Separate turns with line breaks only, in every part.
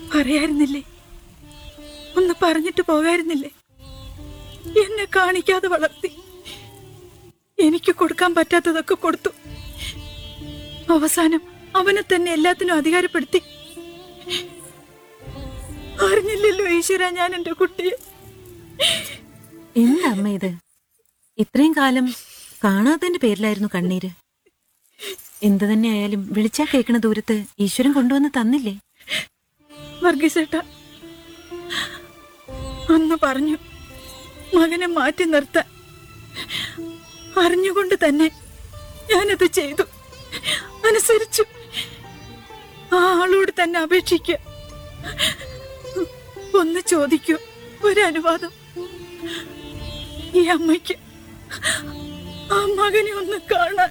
പറയായിരുന്നില്ലേ ഒന്ന് പറഞ്ഞിട്ട് പോകായിരുന്നില്ലേ എന്നെ കാണിക്കാതെ വളർത്തി എനിക്ക് കൊടുക്കാൻ പറ്റാത്തതൊക്കെ കൊടുത്തു അവസാനം അവനെ തന്നെ എല്ലാത്തിനും അധികാരപ്പെടുത്തി അറിഞ്ഞില്ലല്ലോ ഈശ്വര ഞാൻ എന്റെ കുട്ടിയെ
എന്താ അമ്മ ഇത് ഇത്രയും കാലം കാണാത്തതിന്റെ പേരിലായിരുന്നു കണ്ണീര് എന്തു തന്നെ ആയാലും വിളിച്ചാ കേൾക്കണ ദൂരത്ത് ഈശ്വരൻ കൊണ്ടുവന്ന് തന്നില്ലേ
വർഗീസേട്ട അന്ന് പറഞ്ഞു മകനെ മാറ്റി നിർത്താൻ അറിഞ്ഞുകൊണ്ട് തന്നെ ഞാനത് ചെയ്തു അനുസരിച്ചു ആ ആളോട് തന്നെ അപേക്ഷിക്കുക ഒന്ന് ചോദിക്കൂ ഒരു അനുവാദം ഈ അമ്മയ്ക്ക് ആ മകനെ ഒന്ന് കാണാൻ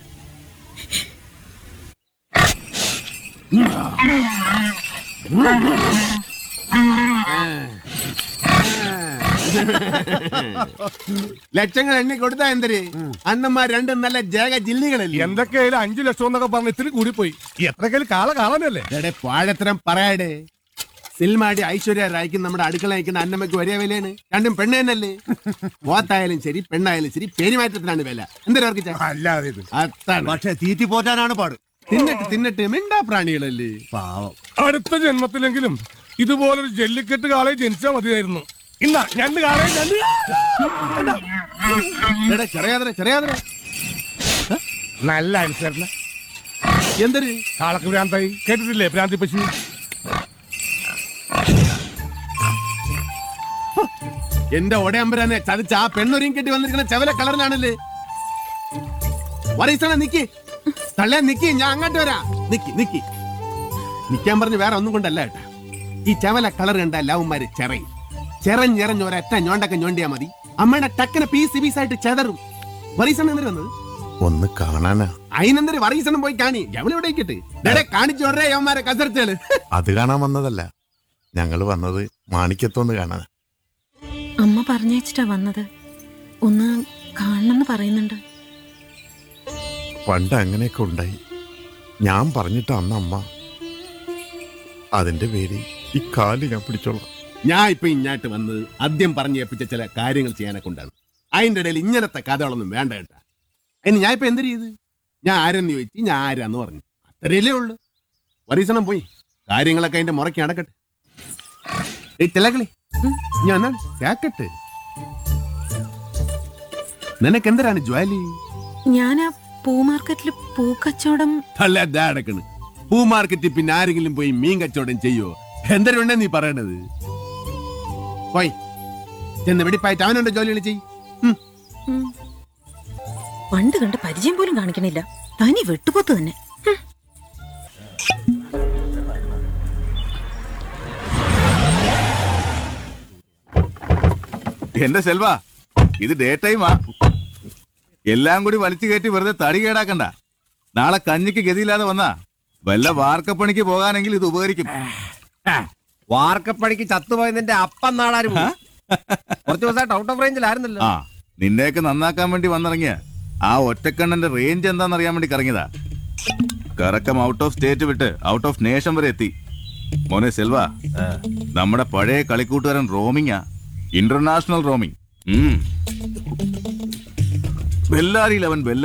ലക്ഷങ്ങൾ എണ്ണി കൊടുത്താ എന്തര് അണ്ണന്മാർ രണ്ടും നല്ല ജേക ജില്ലികളല്ലേ
എന്തൊക്കെയായാലും അഞ്ചു ലക്ഷം എന്നൊക്കെ പറഞ്ഞ് ഇത്തിരി കൂടിപ്പോയി എത്രക്കാലും കാള കാണാനല്ലേ
എടെ പാഴത്തരം പറയാടേ സിൽമാടി ഐശ്വര്യ റായ്ക്ക് നമ്മുടെ അടുക്കള നയിക്കുന്ന അന്നമ്മയ്ക്ക് ഒരേ വിലയാണ് രണ്ടും പെണ്ണ് തന്നെയല്ലേ പോത്തായാലും ശരി പെണ്ണായാലും ശരി പേരുമാറ്റത്തിനാണ് വില എന്തൊരു അവർക്ക്
അല്ലാതെ ഇത്
അതാണ്
പക്ഷെ തീറ്റി പോറ്റാനാണ് പാട്
തിന്നിട്ട് തിന്നിട്ട് മിണ്ടാ പ്രാണികളല്ലേ
പാവം
അടുത്ത ജന്മത്തിലെങ്കിലും ഇതുപോലൊരു ജല്ലിക്കെട്ട് കാളയെ ജനിച്ചാൽ മതിയായിരുന്നു ഇന്നാ രണ്ട് കാളയെ രണ്ട്
എടാ ചെറിയാതര ചെറിയാതര
നല്ല അനുസരണ
എന്തൊരു
കാളക്ക് ഭ്രാന്തായി കേട്ടിട്ടില്ലേ ഭ്രാന്തി പശു
എന്റെ ഒടയമ്പരാനെ ചതിച്ച് ആ പെണ്ണൊരിയും കെട്ടി വന്നിരിക്കുന്ന ചെവല കളറിലാണല്ലേ വറീസണ നിക്കി തള്ളേ നിക്കി ഞാൻ അങ്ങോട്ട് വരാ നിക്കി നിക്കി നിക്കാൻ പറഞ്ഞ് വേറെ ഒന്നും കൊണ്ടല്ല കേട്ടാ ഈ ചെവല കളർ കണ്ട ലവന്മാര് ചെറയും ചെറഞ്ഞെറഞ്ഞ് ഒരറ്റ ഞോണ്ടൊക്കെ ഞോണ്ടിയാ മതി അമ്മയുടെ ടക്കനെ പീസ് പീസായിട്ട് ചെതറും വറീസണ എന്തിനു വന്നത്
ഒന്ന് കാണാനാ
അതിനെന്തൊരു വറീസണം പോയി കാണി എവിടെ ഇട്ടിട്ട് കാണിച്ചു വിടറേ യവന്മാരെ കസർച്ചകള്
അത് കാണാൻ വന്നതല്ല ഞങ്ങള് വന്നത് മാണിക്കത്തൊന്ന് കാണാൻ
അമ്മ പറഞ്ഞയച്ചിട്ടാ വന്നത് ഒന്ന് കാണണമെന്ന് പറയുന്നുണ്ട്
പണ്ട് അങ്ങനെയൊക്കെ ഉണ്ടായി ഞാൻ പറഞ്ഞിട്ട് അന്ന് അമ്മ അതിന്റെ പേര് ഈ കാല് ഞാൻ പിടിച്ചോളാം
ഞാൻ ഇപ്പൊ ഇങ്ങാട്ട് വന്നത് ആദ്യം പറഞ്ഞു ഏൽപ്പിച്ച ചില കാര്യങ്ങൾ ചെയ്യാനൊക്കെ ഉണ്ടാണ് അതിന്റെ ഇടയിൽ ഇങ്ങനത്തെ കഥകളൊന്നും വേണ്ട കേട്ടാ അതിന് ഞാൻ ഇപ്പൊ എന്ത് ചെയ്ത് ഞാൻ ആരെന്ന് ചോദിച്ചു ഞാൻ ആരാന്ന് പറഞ്ഞു അത്രയല്ലേ ഉള്ളു വരീസണം പോയി കാര്യങ്ങളൊക്കെ അതിന്റെ മുറയ്ക്ക് നടക്കട്ടെ ഏയ് തിലകളി ഞാൻ വന്നാണ് കേക്കട്ടെ നിനക്ക് എന്തരാണ് ജ്വാലി
ഞാൻ ആ പൂ മാർക്കറ്റിൽ പൂ കച്ചവടം
തള്ള ദാ അടക്കണ് പൂ മാർക്കറ്റിൽ പിന്നെ ആരെങ്കിലും പോയി മീൻ കച്ചവടം ചെയ്യോ എന്തരുണ്ടെ നീ പറയണത് പോയി ചെന്ന് വെടിപ്പായിട്ട് അവനുണ്ട് ജോലികൾ ചെയ് ഉം.
ഉം. പണ്ട് കണ്ട പരിചയം പോലും കാണിക്കണില്ല തനി വെട്ടുപോത്ത് തന്നെ ഹും.
എന്റെ സെൽവ ഇത് ഡേ ടൈമാ എല്ലാം കൂടി വലിച്ചു കയറ്റി വെറുതെ തടി കേടാക്കണ്ട നാളെ കഞ്ഞിക്ക് ഗതിയില്ലാതെ വന്നാ വല്ല വാർക്കപ്പണിക്ക് പോകാനെങ്കിൽ ഇത് ഉപകരിക്കും
വാർക്കപ്പണിക്ക് ചത്തുപോയതിന്റെ അപ്പം നാളാരും കുറച്ച് ദിവസമായിട്ട് ഔട്ട് ഓഫ് റേഞ്ചിലായിരുന്നല്ലോ
ആ നിന്നെയൊക്കെ നന്നാക്കാൻ വേണ്ടി വന്നിറങ്ങിയ ആ ഒറ്റക്കണ്ണന്റെ റേഞ്ച് എന്താണെന്ന് അറിയാൻ വേണ്ടി കറങ്ങിയതാ കറക്കം ഔട്ട് ഓഫ് സ്റ്റേറ്റ് വിട്ട് ഔട്ട് ഓഫ് നേഷൻ വരെ എത്തി മോനെ സെൽവ നമ്മുടെ പഴയ കളിക്കൂട്ടുകാരൻ റോമിങ്ങാ ഇന്റർനാഷണൽ റോമിംഗ് ബെല്ലാരിയിൽ അവൻ ബെല്ല